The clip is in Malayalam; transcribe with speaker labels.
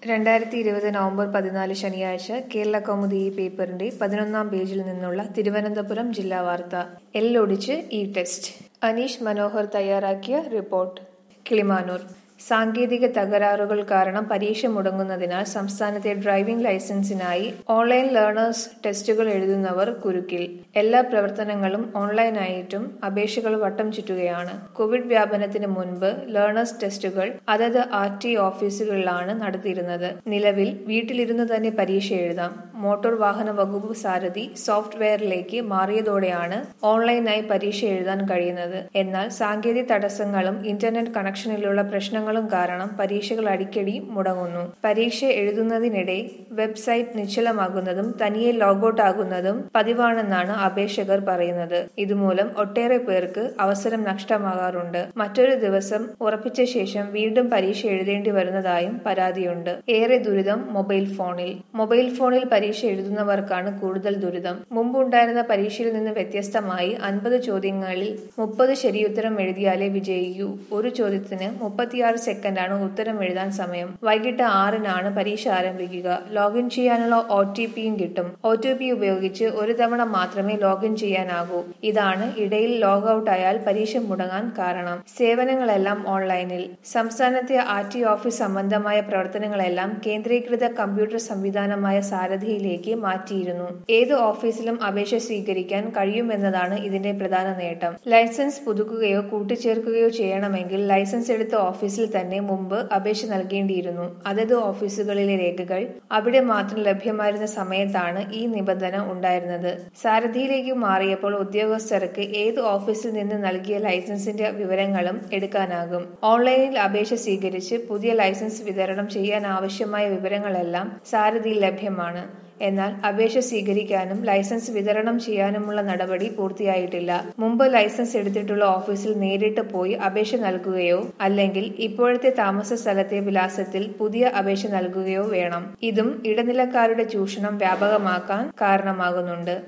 Speaker 1: രണ്ടായിരത്തി ഇരുപത് നവംബർ പതിനാല് ശനിയാഴ്ച കേരള കൗമുദി ഈ പേപ്പറിന്റെ പതിനൊന്നാം പേജിൽ നിന്നുള്ള തിരുവനന്തപുരം ജില്ലാ വാർത്ത എല്ലൊടിച്ച് ഇ ടെസ്റ്റ് അനീഷ് മനോഹർ തയ്യാറാക്കിയ റിപ്പോർട്ട് കിളിമാനൂർ സാങ്കേതിക തകരാറുകൾ കാരണം പരീക്ഷ മുടങ്ങുന്നതിനാൽ സംസ്ഥാനത്തെ ഡ്രൈവിംഗ് ലൈസൻസിനായി ഓൺലൈൻ ലേണേഴ്സ് ടെസ്റ്റുകൾ എഴുതുന്നവർ കുരുക്കിൽ എല്ലാ പ്രവർത്തനങ്ങളും ഓൺലൈനായിട്ടും അപേക്ഷകൾ വട്ടം ചുറ്റുകയാണ് കോവിഡ് വ്യാപനത്തിന് മുൻപ് ലേണേഴ്സ് ടെസ്റ്റുകൾ അതത് ആർ ടി ഓഫീസുകളിലാണ് നടത്തിയിരുന്നത് നിലവിൽ വീട്ടിലിരുന്ന് തന്നെ പരീക്ഷ എഴുതാം മോട്ടോർ വാഹന വകുപ്പ് സാരഥി സോഫ്റ്റ്വെയറിലേക്ക് മാറിയതോടെയാണ് ഓൺലൈനായി പരീക്ഷ എഴുതാൻ കഴിയുന്നത് എന്നാൽ സാങ്കേതിക തടസ്സങ്ങളും ഇന്റർനെറ്റ് കണക്ഷനിലുള്ള പ്രശ്നങ്ങളും കാരണം പരീക്ഷകൾ അടിക്കടി മുടങ്ങുന്നു പരീക്ഷ എഴുതുന്നതിനിടെ വെബ്സൈറ്റ് നിശ്ചലമാകുന്നതും തനിയെ ലോഗൌട്ട് ആകുന്നതും പതിവാണെന്നാണ് അപേക്ഷകർ പറയുന്നത് ഇതുമൂലം ഒട്ടേറെ പേർക്ക് അവസരം നഷ്ടമാകാറുണ്ട് മറ്റൊരു ദിവസം ഉറപ്പിച്ച ശേഷം വീണ്ടും പരീക്ഷ എഴുതേണ്ടി വരുന്നതായും പരാതിയുണ്ട് ഏറെ ദുരിതം മൊബൈൽ ഫോണിൽ മൊബൈൽ ഫോണിൽ പരീക്ഷ എഴുതുന്നവർക്കാണ് കൂടുതൽ ദുരിതം മുമ്പുണ്ടായിരുന്ന പരീക്ഷയിൽ നിന്ന് വ്യത്യസ്തമായി അൻപത് ചോദ്യങ്ങളിൽ മുപ്പത് ശരിയുത്തരം എഴുതിയാലേ വിജയിക്കൂ ഒരു ചോദ്യത്തിന് മുപ്പത്തിയാറ് സെക്കൻഡാണ് ഉത്തരം എഴുതാൻ സമയം വൈകിട്ട് ആറിനാണ് പരീക്ഷ ആരംഭിക്കുക ലോഗിൻ ചെയ്യാനുള്ള ഒ ടി പിയും കിട്ടും ഒ ടി പി ഉപയോഗിച്ച് ഒരു തവണ മാത്രമേ ലോഗിൻ ചെയ്യാനാകൂ ഇതാണ് ഇടയിൽ ലോഗ് ഔട്ട് ആയാൽ പരീക്ഷ മുടങ്ങാൻ കാരണം സേവനങ്ങളെല്ലാം ഓൺലൈനിൽ സംസ്ഥാനത്തെ ആർ ടി ഓഫീസ് സംബന്ധമായ പ്രവർത്തനങ്ങളെല്ലാം കേന്ദ്രീകൃത കമ്പ്യൂട്ടർ സംവിധാനമായ സാരഥിയിലേക്ക് മാറ്റിയിരുന്നു ഏത് ഓഫീസിലും അപേക്ഷ സ്വീകരിക്കാൻ കഴിയുമെന്നതാണ് ഇതിന്റെ പ്രധാന നേട്ടം ലൈസൻസ് പുതുക്കുകയോ കൂട്ടിച്ചേർക്കുകയോ ചെയ്യണമെങ്കിൽ ലൈസൻസ് എടുത്ത ഓഫീസിൽ തന്നെ മുമ്പ് അപേക്ഷ നൽകേണ്ടിയിരുന്നു അതത് ഓഫീസുകളിലെ രേഖകൾ അവിടെ മാത്രം ലഭ്യമായിരുന്ന സമയത്താണ് ഈ നിബന്ധന ഉണ്ടായിരുന്നത് സാരഥിയിലേക്ക് മാറിയപ്പോൾ ഉദ്യോഗസ്ഥർക്ക് ഏത് ഓഫീസിൽ നിന്ന് നൽകിയ ലൈസൻസിന്റെ വിവരങ്ങളും എടുക്കാനാകും ഓൺലൈനിൽ അപേക്ഷ സ്വീകരിച്ച് പുതിയ ലൈസൻസ് വിതരണം ചെയ്യാൻ ആവശ്യമായ വിവരങ്ങളെല്ലാം സാരഥിയിൽ ലഭ്യമാണ് എന്നാൽ അപേക്ഷ സ്വീകരിക്കാനും ലൈസൻസ് വിതരണം ചെയ്യാനുമുള്ള നടപടി പൂർത്തിയായിട്ടില്ല മുമ്പ് ലൈസൻസ് എടുത്തിട്ടുള്ള ഓഫീസിൽ നേരിട്ട് പോയി അപേക്ഷ നൽകുകയോ അല്ലെങ്കിൽ ഇപ്പോഴത്തെ താമസ സ്ഥലത്തെ വിലാസത്തിൽ പുതിയ അപേക്ഷ നൽകുകയോ വേണം ഇതും ഇടനിലക്കാരുടെ ചൂഷണം വ്യാപകമാക്കാൻ കാരണമാകുന്നുണ്ട്